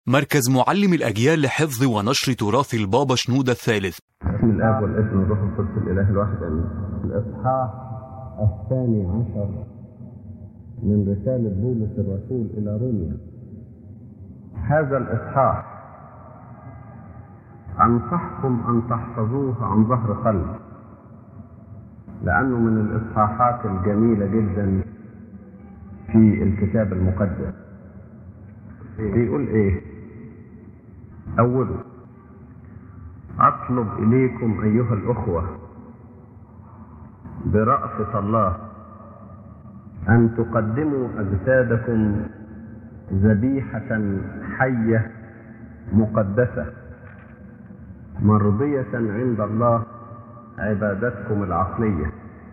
مركز معلم الأجيال لحفظ ونشر تراث البابا شنودة الثالث بسم الاب والابن والروح القدس الاله الواحد امين. الاصحاح الثاني عشر من رساله بولس الرسول الى روميا. هذا الاصحاح انصحكم ان تحفظوه عن ظهر قلب لانه من الاصحاحات الجميله جدا في الكتاب المقدس. بيقول ايه؟ اوله أطلب إليكم أيها الأخوة برأفة الله أن تقدموا أجسادكم ذبيحة حية مقدسة مرضية عند الله عبادتكم العقلية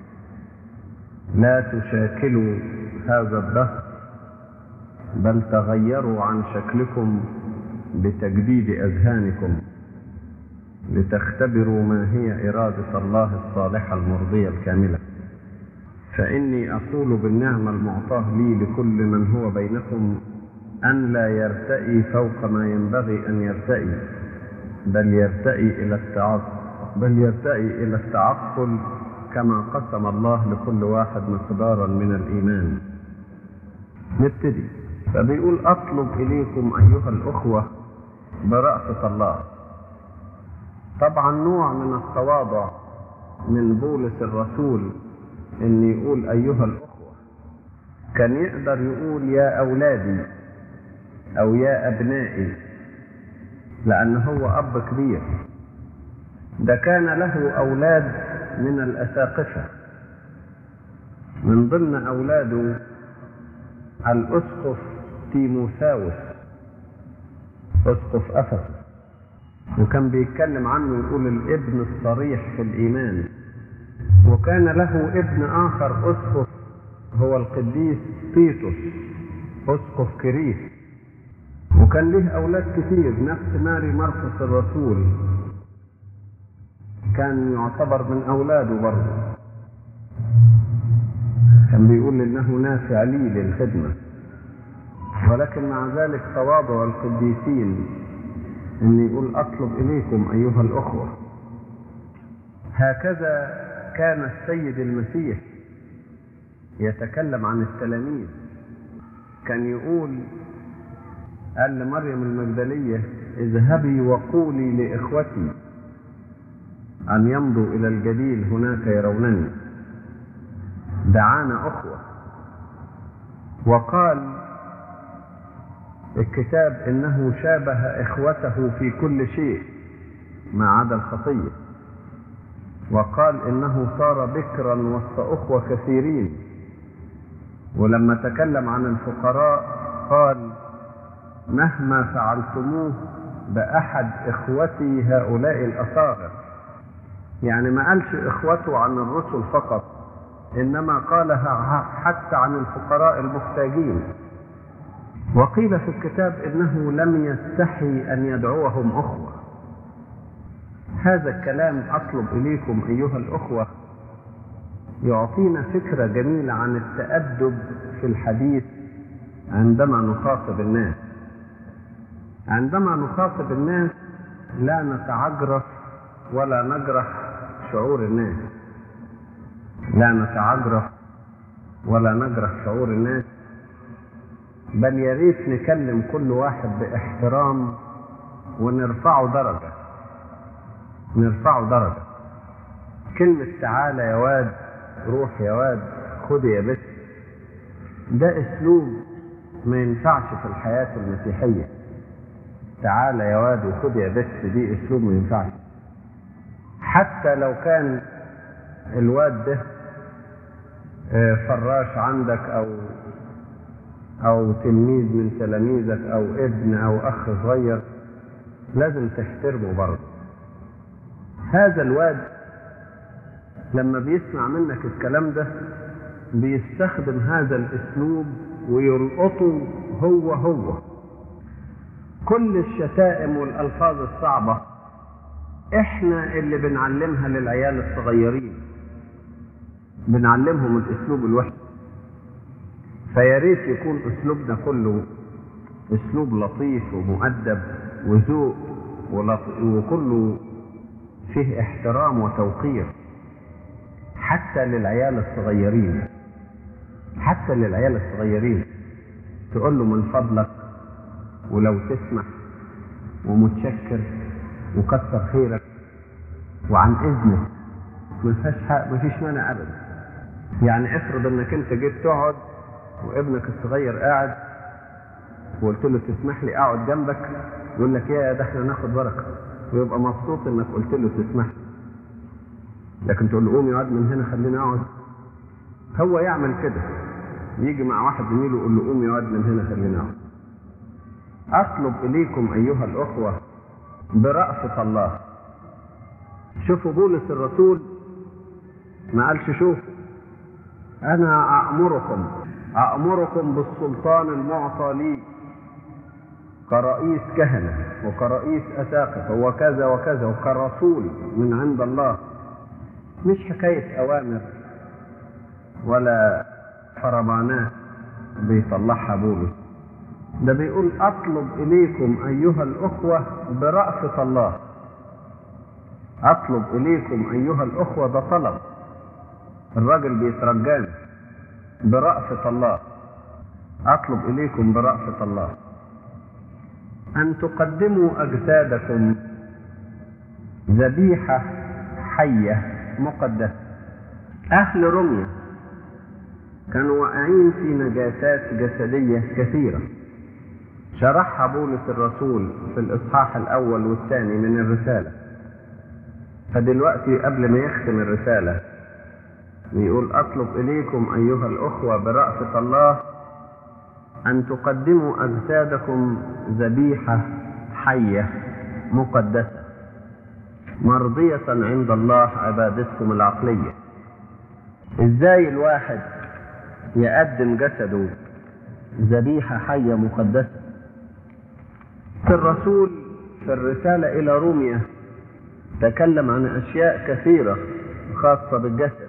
لا تشاكلوا هذا الدهر بل تغيروا عن شكلكم بتجديد أذهانكم لتختبروا ما هي إرادة الله الصالحة المرضية الكاملة فإني أقول بالنعمة المعطاة لي لكل من هو بينكم أن لا يرتئي فوق ما ينبغي أن يرتئي بل يرتئي إلى التعقل بل يرتئي إلى التعقل كما قسم الله لكل واحد مقدارا من الإيمان نبتدي فبيقول أطلب إليكم أيها الأخوة برأفة الله طبعا نوع من التواضع من بولس الرسول ان يقول ايها الاخوه كان يقدر يقول يا اولادي او يا ابنائي لان هو اب كبير ده كان له اولاد من الاساقفه من ضمن اولاده الاسقف تيموثاوس اسقف افسس وكان بيتكلم عنه يقول الابن الصريح في الإيمان وكان له ابن آخر أسقف هو القديس تيتوس أسقف كريس وكان له أولاد كتير نفس ماري مرقس الرسول كان يعتبر من أولاده برضه كان بيقول إنه نافع لي للخدمة ولكن مع ذلك تواضع القديسين ان يقول اطلب اليكم ايها الاخوه هكذا كان السيد المسيح يتكلم عن التلاميذ كان يقول قال لمريم المجدليه اذهبي وقولي لاخوتي ان يمضوا الى الجليل هناك يرونني دعانا اخوه وقال الكتاب انه شابه اخوته في كل شيء ما عدا الخطيه وقال انه صار بكرا وسط اخوه كثيرين ولما تكلم عن الفقراء قال مهما فعلتموه باحد اخوتي هؤلاء الاصاغر يعني ما قالش اخوته عن الرسل فقط انما قالها حتى عن الفقراء المحتاجين وقيل في الكتاب انه لم يستحي ان يدعوهم اخوه هذا الكلام اطلب اليكم ايها الاخوه يعطينا فكره جميله عن التادب في الحديث عندما نخاطب الناس عندما نخاطب الناس لا نتعجرف ولا نجرح شعور الناس لا نتعجرف ولا نجرح شعور الناس بل يا ريت نكلم كل واحد باحترام ونرفعه درجة نرفعه درجة كلمة تعالى يا واد روح يا واد خد يا بس ده اسلوب ما ينفعش في الحياة المسيحية تعالى يا واد وخد يا بس دي اسلوب ما ينفعش حتى لو كان الواد ده فراش عندك او او تلميذ من تلاميذك او ابن او اخ صغير لازم تحترمه برضه هذا الواد لما بيسمع منك الكلام ده بيستخدم هذا الاسلوب ويلقطه هو هو كل الشتائم والالفاظ الصعبه احنا اللي بنعلمها للعيال الصغيرين بنعلمهم الاسلوب الوحش فيا ريت يكون اسلوبنا كله اسلوب لطيف ومؤدب وذوق ولط- وكله فيه احترام وتوقير حتى للعيال الصغيرين حتى للعيال الصغيرين تقول له من فضلك ولو تسمح ومتشكر وكتر خيرك وعن اذنك ما فيهاش حق ما فيش مانع ابدا يعني افرض انك انت جيت تقعد وابنك الصغير قاعد وقلت له تسمح لي اقعد جنبك يقول لك يا ده احنا ناخد بركه ويبقى مبسوط انك قلت له تسمح لي لكن تقول له قوم يقعد من هنا خليني اقعد هو يعمل كده يجي مع واحد زميله يقول له قوم يقعد من هنا خليني اقعد اطلب اليكم ايها الاخوه برأفة الله شوفوا بولس الرسول ما قالش شوف انا امركم امركم بالسلطان المعطى لي كرئيس كهنه وكرئيس اساقفه وكذا وكذا وكرسول من عند الله مش حكايه اوامر ولا فرمانات بيطلعها بولس ده بيقول اطلب اليكم ايها الاخوه برأفة الله اطلب اليكم ايها الاخوه ده طلب الراجل بيترجاني برأفة الله اطلب اليكم برأفة الله ان تقدموا اجسادكم ذبيحه حيه مقدسه اهل روميا كانوا واقعين في نجاسات جسديه كثيره شرحها بولس الرسول في الاصحاح الاول والثاني من الرساله فدلوقتي قبل ما يختم الرساله بيقول اطلب اليكم ايها الاخوه برأفة الله ان تقدموا اجسادكم ذبيحه حيه مقدسه مرضيه عند الله عبادتكم العقليه ازاي الواحد يقدم جسده ذبيحه حيه مقدسه في الرسول في الرساله الى روميا تكلم عن اشياء كثيره خاصه بالجسد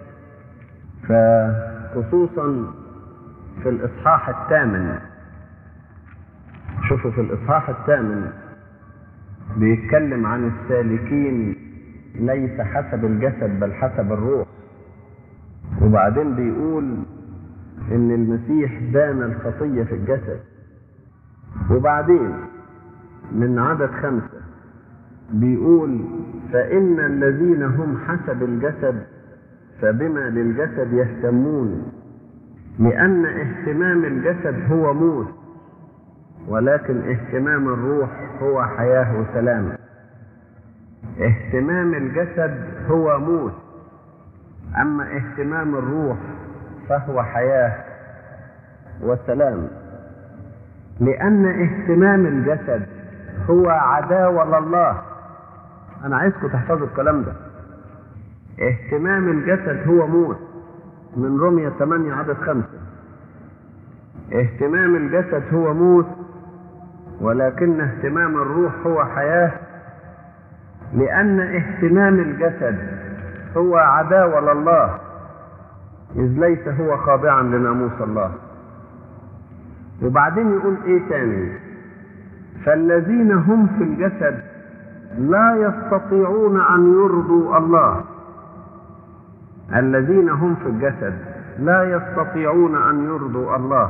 فخصوصا في الاصحاح الثامن شوفوا في الاصحاح الثامن بيتكلم عن السالكين ليس حسب الجسد بل حسب الروح وبعدين بيقول ان المسيح دان الخطيه في الجسد وبعدين من عدد خمسه بيقول فان الذين هم حسب الجسد فبما للجسد يهتمون لان اهتمام الجسد هو موت ولكن اهتمام الروح هو حياه وسلام اهتمام الجسد هو موت اما اهتمام الروح فهو حياه وسلام لان اهتمام الجسد هو عداوه لله انا عايزكم تحفظوا الكلام ده اهتمام الجسد هو موت من رمية 8 عدد خمسة اهتمام الجسد هو موت ولكن اهتمام الروح هو حياة لأن اهتمام الجسد هو عداوة لله إذ ليس هو خاضعا لناموس الله وبعدين يقول ايه تاني فالذين هم في الجسد لا يستطيعون ان يرضوا الله الذين هم في الجسد لا يستطيعون ان يرضوا الله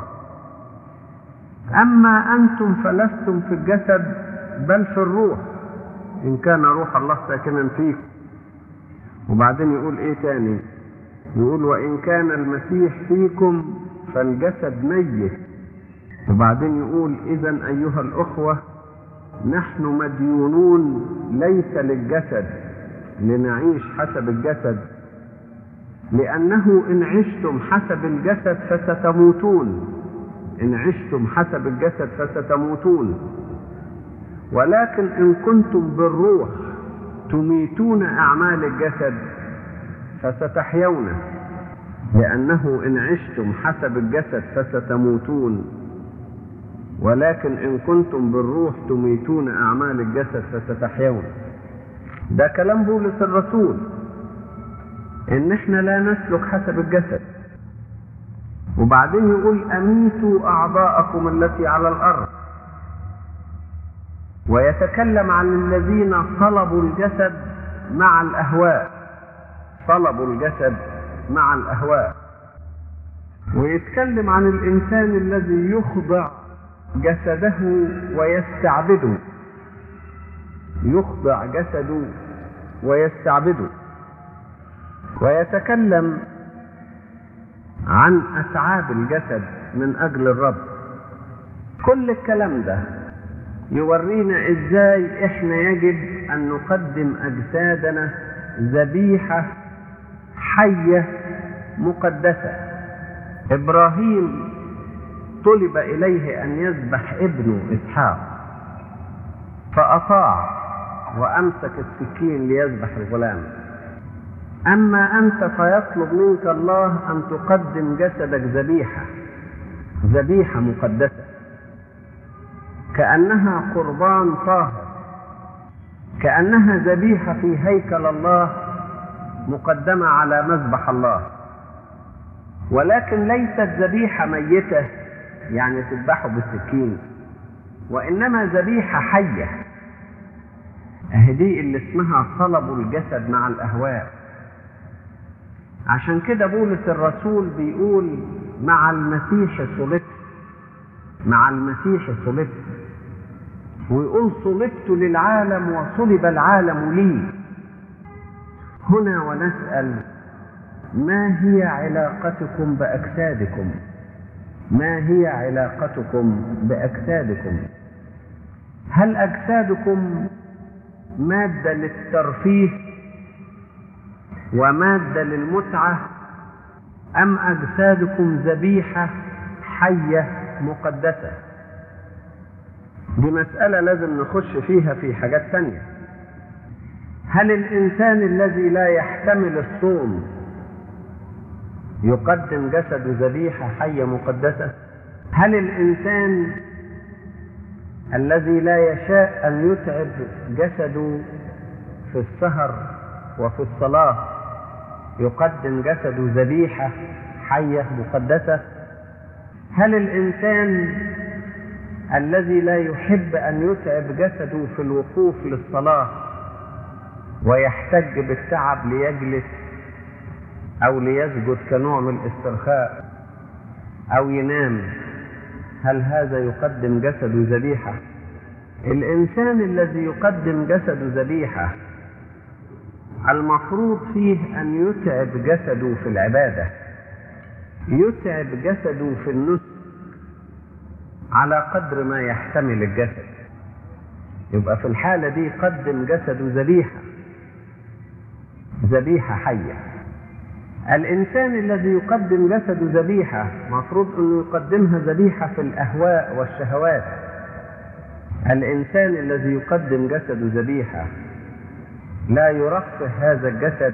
اما انتم فلستم في الجسد بل في الروح ان كان روح الله ساكنا فيكم وبعدين يقول ايه تاني يقول وان كان المسيح فيكم فالجسد ميت وبعدين يقول اذا ايها الاخوه نحن مديونون ليس للجسد لنعيش حسب الجسد لانه ان عشتم حسب الجسد فستموتون ان عشتم حسب الجسد فستموتون ولكن ان كنتم بالروح تميتون اعمال الجسد فستحيون لانه ان عشتم حسب الجسد فستموتون ولكن ان كنتم بالروح تميتون اعمال الجسد فستحيون ده كلام بولس الرسول ان احنا لا نسلك حسب الجسد وبعدين يقول اميتوا اعضاءكم التي على الارض ويتكلم عن الذين صلبوا الجسد مع الأهواء صلبوا الجسد مع الأهواء ويتكلم عن الإنسان الذي يخضع جسده ويستعبده يخضع جسده ويستعبده ويتكلم عن أتعاب الجسد من أجل الرب كل الكلام ده يورينا ازاي احنا يجب ان نقدم اجسادنا ذبيحه حيه مقدسه ابراهيم طلب اليه ان يذبح ابنه اسحاق فاطاع وامسك السكين ليذبح الغلام اما انت فيطلب منك الله ان تقدم جسدك ذبيحه ذبيحه مقدسه كأنها قربان طاهر كأنها ذبيحة في هيكل الله مقدمة على مذبح الله ولكن ليست ذبيحة ميتة يعني تذبحه بالسكين وإنما ذبيحة حية أهدي اللي اسمها صلب الجسد مع الأهواء عشان كده بولس الرسول بيقول مع المسيح صلبت مع المسيح صلبت ويقول صلبت للعالم وصلب العالم لي هنا ونسأل ما هي علاقتكم بأجسادكم ما هي علاقتكم بأجسادكم هل أجسادكم مادة للترفيه ومادة للمتعة أم أجسادكم ذبيحة حية مقدسة دي مسألة لازم نخش فيها في حاجات تانية هل الإنسان الذي لا يحتمل الصوم يقدم جسده ذبيحة حية مقدسة هل الإنسان الذي لا يشاء أن يتعب جسده في السهر وفي الصلاة يقدم جسده ذبيحة حية مقدسة هل الإنسان الذي لا يحب أن يتعب جسده في الوقوف للصلاة ويحتج بالتعب ليجلس أو ليسجد كنوع من الاسترخاء أو ينام هل هذا يقدم جسده ذبيحة؟ الإنسان الذي يقدم جسده ذبيحة المفروض فيه أن يتعب جسده في العبادة يتعب جسده في النسك على قدر ما يحتمل الجسد يبقى في الحالة دي قدم جسده ذبيحة ذبيحة حية الإنسان الذي يقدم جسده ذبيحة مفروض أنه يقدمها ذبيحة في الأهواء والشهوات الإنسان الذي يقدم جسده ذبيحة لا يرفه هذا الجسد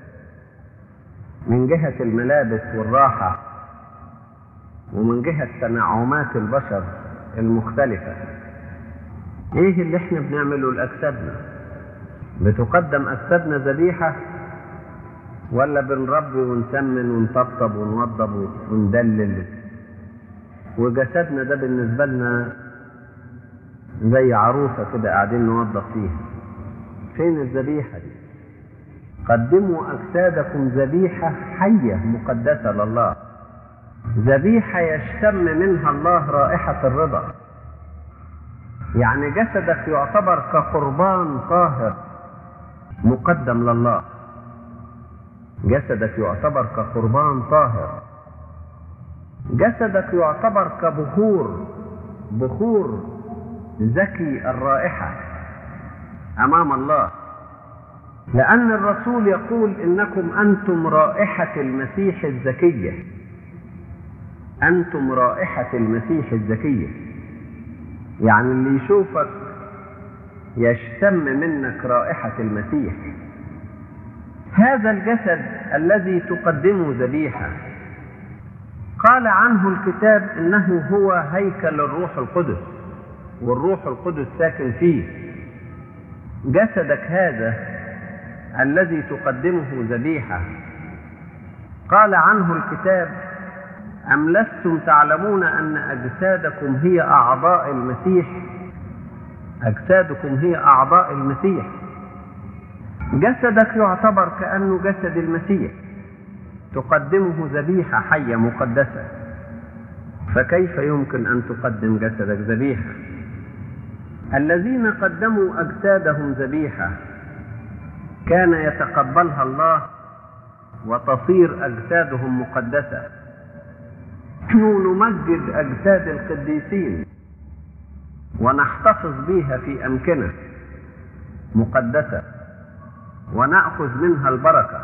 من جهة الملابس والراحة ومن جهة تنعمات البشر المختلفة ايه اللي احنا بنعمله لأجسادنا بتقدم أجسادنا ذبيحة ولا بنربي ونسمن ونطبطب ونوضب وندلل وجسدنا ده بالنسبة لنا زي عروسة كده قاعدين نوضب فيها فين الذبيحة دي قدموا أجسادكم ذبيحة حية مقدسة لله ذبيحة يشتم منها الله رائحة الرضا يعني جسدك يعتبر كقربان طاهر مقدم لله جسدك يعتبر كقربان طاهر جسدك يعتبر كبخور بخور زكي الرائحة أمام الله لأن الرسول يقول إنكم أنتم رائحة المسيح الزكية أنتم رائحة المسيح الزكية يعني اللي يشوفك يشتم منك رائحة المسيح هذا الجسد الذي تقدمه ذبيحة قال عنه الكتاب إنه هو هيكل الروح القدس والروح القدس ساكن فيه جسدك هذا الذي تقدمه ذبيحة قال عنه الكتاب أم لستم تعلمون أن أجسادكم هي أعضاء المسيح أجسادكم هي أعضاء المسيح جسدك يعتبر كأنه جسد المسيح تقدمه ذبيحة حية مقدسة فكيف يمكن أن تقدم جسدك ذبيحة الذين قدموا أجسادهم ذبيحة كان يتقبلها الله وتصير أجسادهم مقدسة نحن نمجد أجساد القديسين ونحتفظ بها في أمكنة مقدسة ونأخذ منها البركة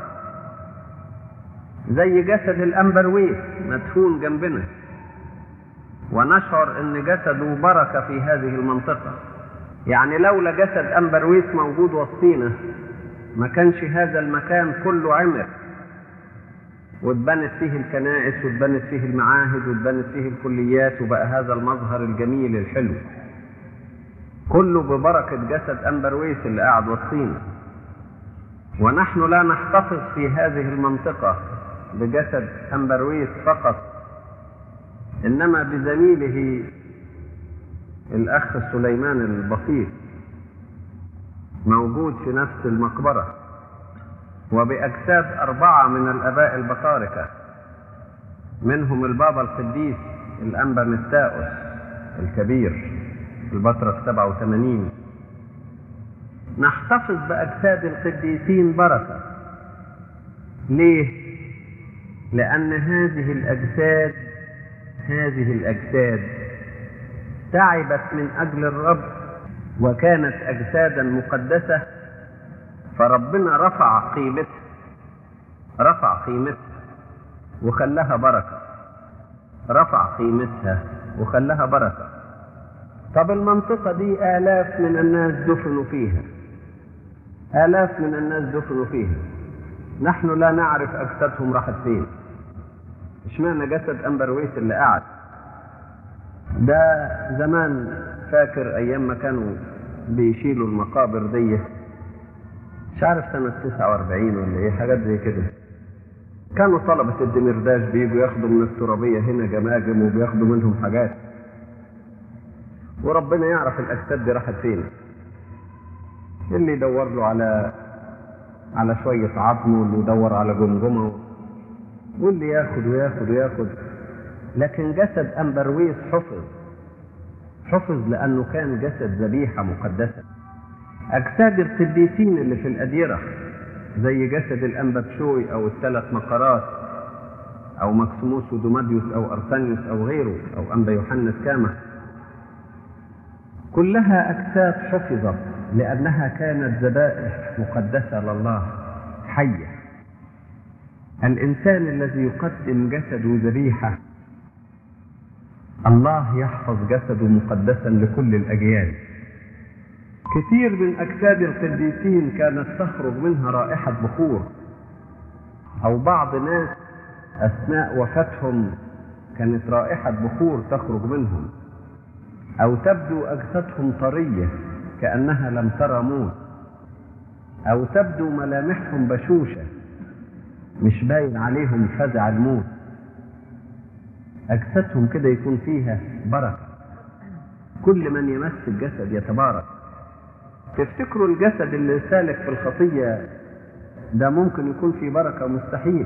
زي جسد الأنبرويس مدفون جنبنا ونشعر ان جسده بركة في هذه المنطقة يعني لولا جسد أنبرويس موجود وسطينا ما كانش هذا المكان كله عمر واتبنت فيه الكنائس واتبنت فيه المعاهد واتبنت فيه الكليات وبقى هذا المظهر الجميل الحلو كله ببركة جسد أنبرويس اللي قاعد وسطينا ونحن لا نحتفظ في هذه المنطقة بجسد أنبرويس فقط إنما بزميله الأخ سليمان البسيط موجود في نفس المقبرة وبأجساد أربعة من الآباء البطاركة منهم البابا القديس الأنبا مستاؤس الكبير البطرة 87 نحتفظ بأجساد القديسين بركة ليه؟ لأن هذه الأجساد هذه الأجساد تعبت من أجل الرب وكانت أجسادا مقدسة فربنا رفع قيمتها رفع قيمتها وخلاها بركة رفع قيمتها وخلاها بركة طب المنطقة دي آلاف من الناس دفنوا فيها آلاف من الناس دفنوا فيها نحن لا نعرف أجسادهم راحت فين اشمعنى جسد أمبرويس اللي قعد ده زمان فاكر أيام ما كانوا بيشيلوا المقابر دي مش عارف سنة 49 ولا ايه حاجات زي كده كانوا طلبة الدمرداش بيجوا ياخدوا من الترابية هنا جماجم وبياخدوا منهم حاجات وربنا يعرف الأجساد دي راحت فين اللي يدور له على على شوية عظم واللي يدور على جمجمة واللي ياخد وياخد وياخد لكن جسد أمبرويس حفظ حفظ لأنه كان جسد ذبيحة مقدسة أجساد القديسين اللي في الأديرة زي جسد الأنبابشوي أو الثلاث مقرات أو مكسيموس ودوماديوس أو أرسانيوس أو غيره أو أنبا يوحنا كامة كلها أجساد حفظت لأنها كانت ذبائح مقدسة لله حية الإنسان الذي يقدم جسده ذبيحة الله يحفظ جسده مقدسا لكل الأجيال كثير من أجساد القديسين كانت تخرج منها رائحة بخور أو بعض ناس أثناء وفاتهم كانت رائحة بخور تخرج منهم أو تبدو أجسادهم طرية كأنها لم ترى موت أو تبدو ملامحهم بشوشة مش باين عليهم فزع الموت أجسادهم كده يكون فيها بركة كل من يمس الجسد يتبارك تفتكروا الجسد اللي سالك في الخطية ده ممكن يكون في بركة مستحيل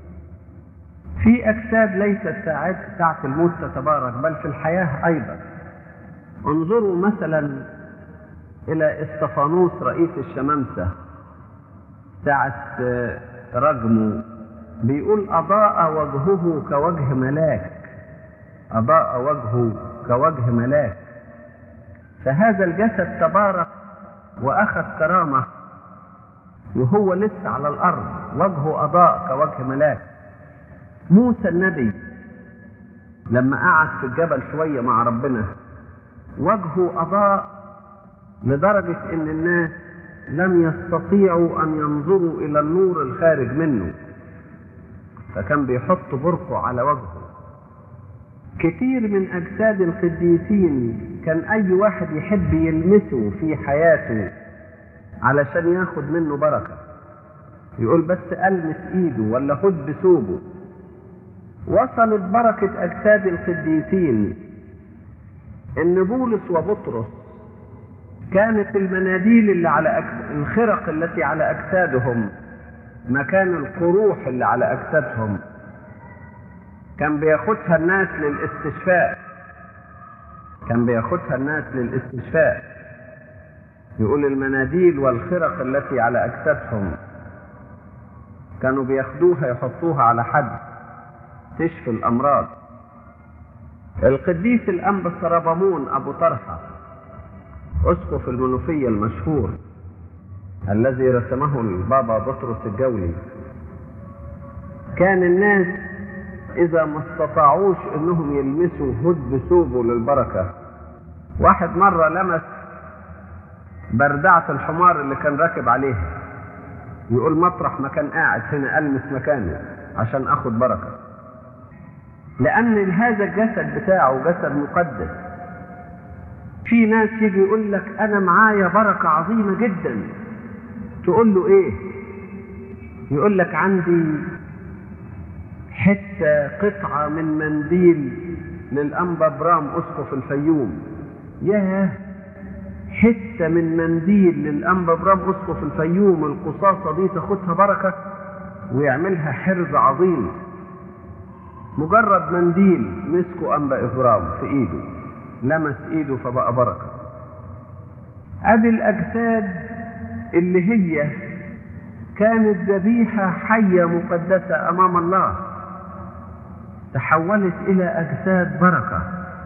في أجساد ليست ساعة ساعة الموت تتبارك بل في الحياة أيضا انظروا مثلا إلى استفانوس رئيس الشمامسة ساعة رجمه بيقول أضاء وجهه كوجه ملاك أضاء وجهه كوجه ملاك فهذا الجسد تبارك وأخذ كرامة وهو لسه على الأرض وجهه أضاء كوجه ملاك موسى النبي لما قعد في الجبل شوية مع ربنا وجهه أضاء لدرجة إن الناس لم يستطيعوا أن ينظروا إلى النور الخارج منه فكان بيحط برقه على وجهه كثير من أجساد القديسين كان أي واحد يحب يلمسه في حياته علشان ياخد منه بركة يقول بس ألمس إيده ولا خد بثوبه وصلت بركة أجساد القديسين إن بولس وبطرس كانت المناديل اللي على أكس... الخرق التي على أجسادهم مكان القروح اللي على أجسادهم كان بياخدها الناس للاستشفاء كان بياخدها الناس للاستشفاء يقول المناديل والخرق التي على أجسادهم كانوا بياخدوها يحطوها على حد تشفي الأمراض القديس الأنبا سربمون أبو طرحة أسقف المنوفية المشهور الذي رسمه البابا بطرس الجولي كان الناس إذا ما استطاعوش إنهم يلمسوا هد ثوبه للبركة واحد مرة لمس بردعة الحمار اللي كان راكب عليها يقول مطرح ما كان قاعد هنا ألمس مكانه عشان أخد بركة لأن هذا الجسد بتاعه جسد مقدس في ناس يجي يقول لك أنا معايا بركة عظيمة جدا تقول له إيه يقول لك عندي حتة قطعة من منديل للأنبا برام أسقف الفيوم ياه حتة من منديل للأنبا برام أسقف الفيوم القصاصة دي تاخدها بركة ويعملها حرز عظيم مجرد منديل مسكه أنبا إبرام في إيده لمس إيده فبقى بركة أدي الأجساد اللي هي كانت ذبيحة حية مقدسة أمام الله تحولت إلى أجساد بركة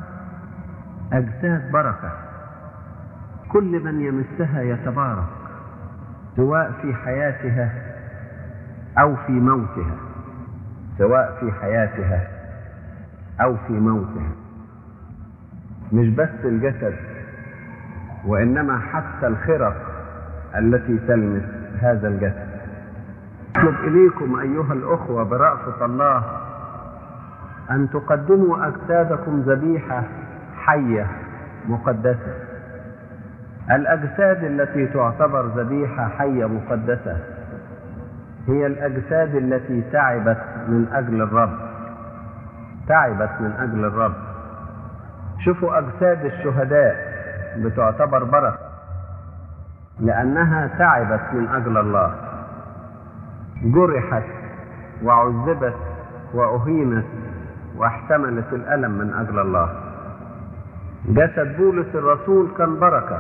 أجساد بركة كل من يمسها يتبارك سواء في حياتها أو في موتها سواء في حياتها أو في موتها مش بس الجسد وإنما حتى الخرق التي تلمس هذا الجسد أطلب إليكم أيها الأخوة برأفة الله أن تقدموا أجسادكم ذبيحة حية مقدسة الأجساد التي تعتبر ذبيحة حية مقدسة هي الأجساد التي تعبت من أجل الرب تعبت من أجل الرب شوفوا أجساد الشهداء بتعتبر بركة لأنها تعبت من أجل الله جرحت وعذبت وأهينت واحتملت الألم من أجل الله جسد بولس الرسول كان بركة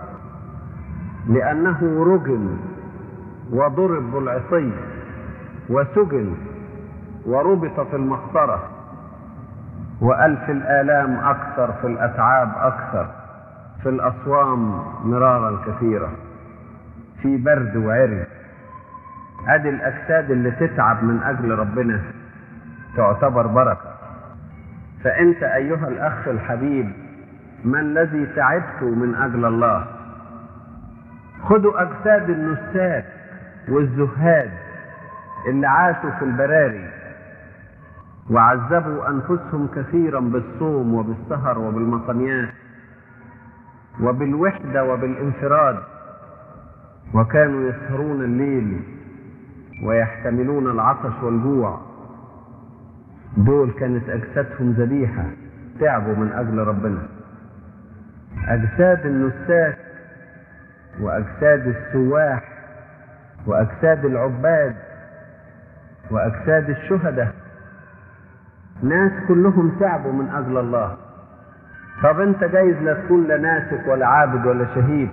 لأنه رجم وضرب بالعصي وسجن وربط في المقصرة وألف الآلام أكثر في الأتعاب أكثر في الأصوام مرارا كثيرة في برد وعري أدي الأجساد اللي تتعب من أجل ربنا تعتبر بركة فأنت أيها الأخ الحبيب ما الذي تعبت من أجل الله خذوا أجساد النساك والزهاد اللي عاشوا في البراري وعذبوا أنفسهم كثيرا بالصوم وبالسهر وبالمطنيات وبالوحدة وبالانفراد وكانوا يسهرون الليل ويحتملون العطش والجوع دول كانت أجسادهم ذبيحة تعبوا من أجل ربنا أجساد النساك وأجساد السواح وأجساد العباد وأجساد الشهداء ناس كلهم تعبوا من أجل الله طب أنت جايز لا تكون لا ناسك ولا عابد ولا شهيد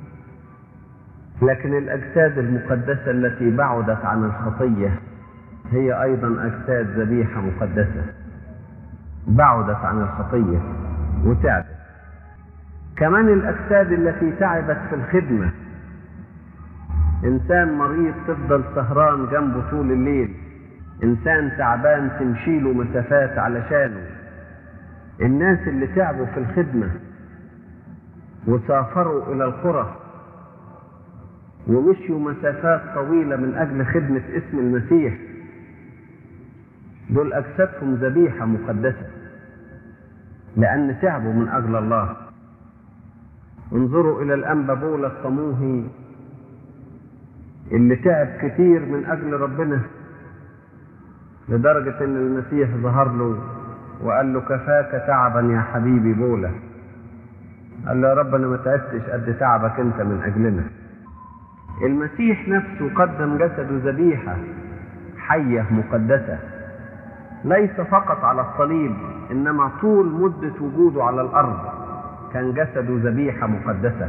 لكن الأجساد المقدسة التي بعدت عن الخطية هي أيضا أجساد ذبيحة مقدسة بعدت عن الخطية وتعبت كمان الأجساد التي تعبت في الخدمة إنسان مريض تفضل سهران جنبه طول الليل إنسان تعبان تمشيله مسافات علشانه الناس اللي تعبوا في الخدمة وسافروا إلى القرى ومشيوا مسافات طويلة من أجل خدمة اسم المسيح دول أجسادهم ذبيحة مقدسة لأن تعبوا من أجل الله انظروا إلى الأنبا بولا الطموهي اللي تعب كتير من أجل ربنا لدرجة إن المسيح ظهر له وقال له كفاك تعبا يا حبيبي بولا قال له يا رب انا ما تعبتش قد تعبك انت من اجلنا المسيح نفسه قدم جسده ذبيحه حيه مقدسه ليس فقط على الصليب انما طول مده وجوده على الارض كان جسده ذبيحه مقدسه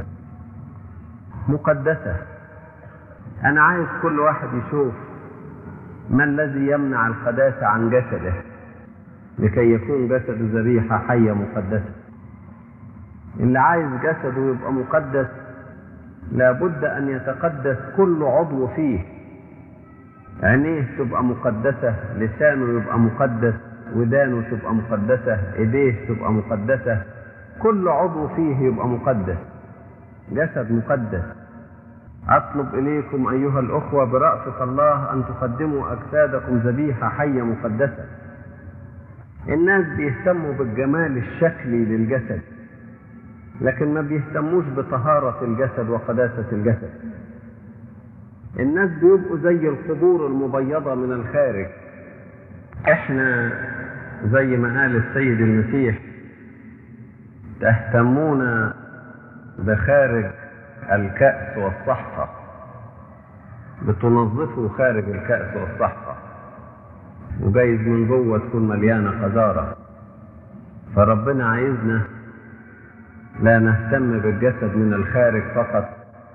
مقدسه انا عايز كل واحد يشوف ما الذي يمنع القداسه عن جسده لكي يكون جسده ذبيحه حيه مقدسه اللي عايز جسده يبقى مقدس لابد ان يتقدس كل عضو فيه عينيه تبقى مقدسة لسانه يبقى مقدس ودانه تبقى مقدسة ايديه تبقى مقدسة كل عضو فيه يبقى مقدس جسد مقدس اطلب اليكم ايها الاخوة برأفة الله ان تقدموا اجسادكم ذبيحة حية مقدسة الناس بيهتموا بالجمال الشكلي للجسد لكن ما بيهتموش بطهارة الجسد وقداسة الجسد الناس بيبقوا زي القبور المبيضة من الخارج احنا زي ما قال السيد المسيح تهتمون بخارج الكأس والصحفة بتنظفوا خارج الكأس والصحفة وجايز من جوه تكون مليانة قذارة فربنا عايزنا لا نهتم بالجسد من الخارج فقط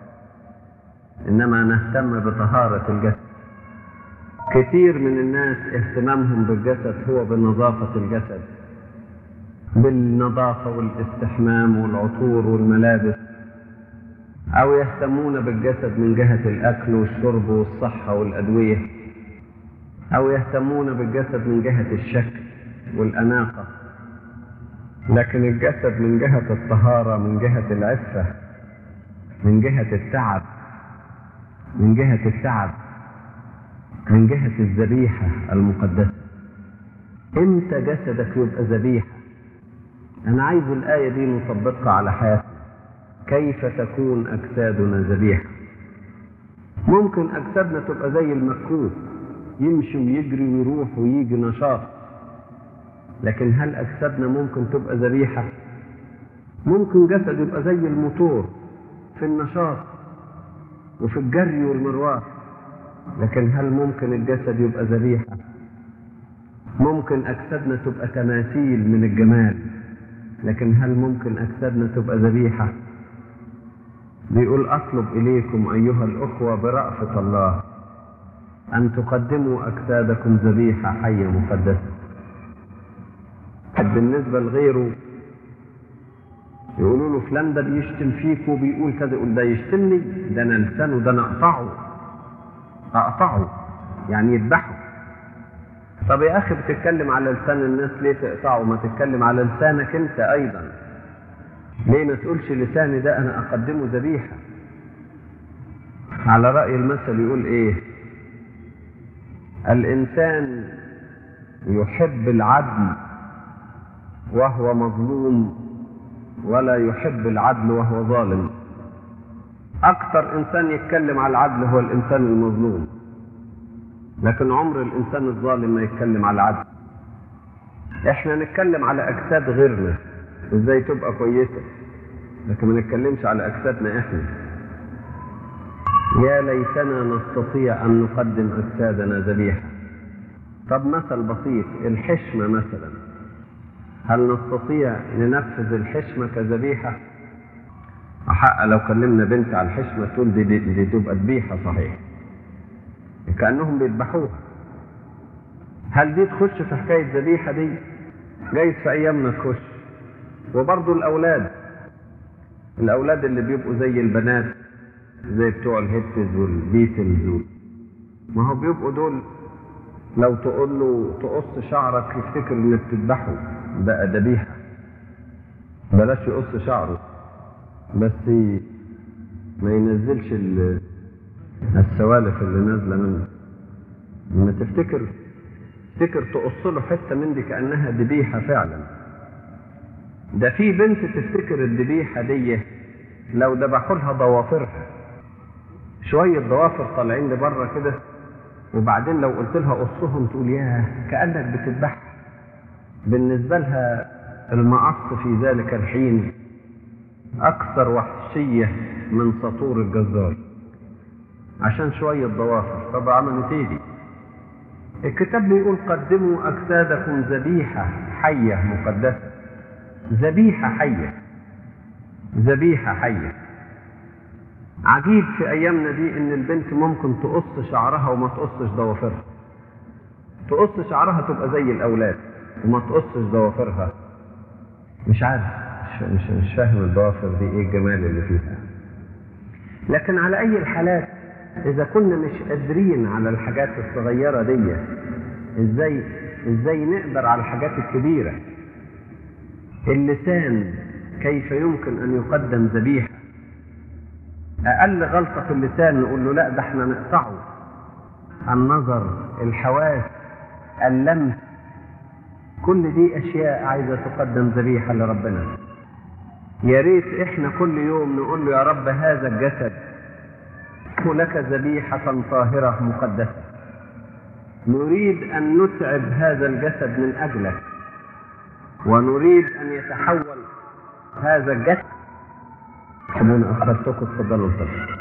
انما نهتم بطهارة الجسد كثير من الناس اهتمامهم بالجسد هو بنظافة الجسد بالنظافة والاستحمام والعطور والملابس او يهتمون بالجسد من جهة الاكل والشرب والصحة والادوية او يهتمون بالجسد من جهة الشكل والاناقة لكن الجسد من جهة الطهارة من جهة العفة من جهة التعب من جهة التعب من جهة الذبيحة المقدسة امتى جسدك يبقى ذبيحة انا عايز الآية دي نطبقها على حياتنا كيف تكون أجسادنا ذبيحة ممكن أجسادنا تبقى زي المكوك يمشي ويجري ويروح ويجي نشاط لكن هل أجسادنا ممكن تبقى ذبيحة ممكن جسد يبقى زي الموتور في النشاط وفي الجري والمروح لكن هل ممكن الجسد يبقى ذبيحة ممكن أجسادنا تبقى تماثيل من الجمال لكن هل ممكن أجسادنا تبقى ذبيحة بيقول أطلب إليكم أيها الأخوة برأفة الله أن تقدموا أجسادكم ذبيحة حية مقدسة بالنسبة لغيره يقولوا له فلان ده بيشتم فيك وبيقول كذا يقول ده يشتمني ده انا لسانه ده انا اقطعه اقطعه يعني يذبحه طب يا اخي بتتكلم على لسان الناس ليه تقطعه ما تتكلم على لسانك انت ايضا ليه ما تقولش لساني ده انا اقدمه ذبيحه على راي المثل يقول ايه الانسان يحب العدل وهو مظلوم ولا يحب العدل وهو ظالم اكثر انسان يتكلم على العدل هو الانسان المظلوم لكن عمر الانسان الظالم ما يتكلم على العدل احنا نتكلم على اجساد غيرنا ازاي تبقى كويسه لكن ما نتكلمش على اجسادنا احنا يا ليتنا نستطيع ان نقدم اجسادنا ذبيحه طب مثل بسيط الحشمه مثلا هل نستطيع ننفذ الحشمة كذبيحة؟ أحق لو كلمنا بنت على الحشمة تقول دي, دي, دي تبقى ذبيحة صحيح. كأنهم بيذبحوها. هل دي تخش في حكاية ذبيحة دي؟ جايز في أيامنا تخش. وبرضه الأولاد. الأولاد اللي بيبقوا زي البنات زي بتوع الهيبتز والبيتلز وال... ما هو بيبقوا دول لو تقول له تقص شعرك يفتكر انك بتذبحه بقى ذبيحه بلاش يقص شعره بس ما ينزلش السوالف اللي نازله منه لما تفتكر تفتكر تقص له حته من دي كانها ذبيحه فعلا ده في بنت تفتكر الذبيحه دي لو ذبحوا لها ضوافرها شويه ضوافر طالعين لبره كده وبعدين لو قلت لها قصهم تقول ياه كانك بتذبحها بالنسبه لها المقص في ذلك الحين أكثر وحشية من سطور الجزار عشان شوية ضوافر طب عملت ايه دي؟ الكتاب بيقول قدموا أجسادكم ذبيحة حية مقدسة ذبيحة حية ذبيحة حية عجيب في أيامنا دي إن البنت ممكن تقص شعرها وما تقصش ضوافرها تقص شعرها تبقى زي الأولاد وما تقصش ضوافرها مش عارف مش, مش, مش فاهم الضوافر دي إيه الجمال اللي فيها لكن على أي الحالات إذا كنا مش قادرين على الحاجات الصغيرة دي إزاي إزاي نقدر على الحاجات الكبيرة اللسان كيف يمكن أن يقدم ذبيحة أقل غلطة في اللسان نقول له لا ده احنا نقطعه النظر الحواس اللمس كل دي أشياء عايزة تقدم ذبيحة لربنا يا ريت احنا كل يوم نقول له يا رب هذا الجسد لك ذبيحة طاهرة مقدسة نريد أن نتعب هذا الجسد من أجلك ونريد أن يتحول هذا الجسد تحبون أخبرتكم تفضلوا الفضل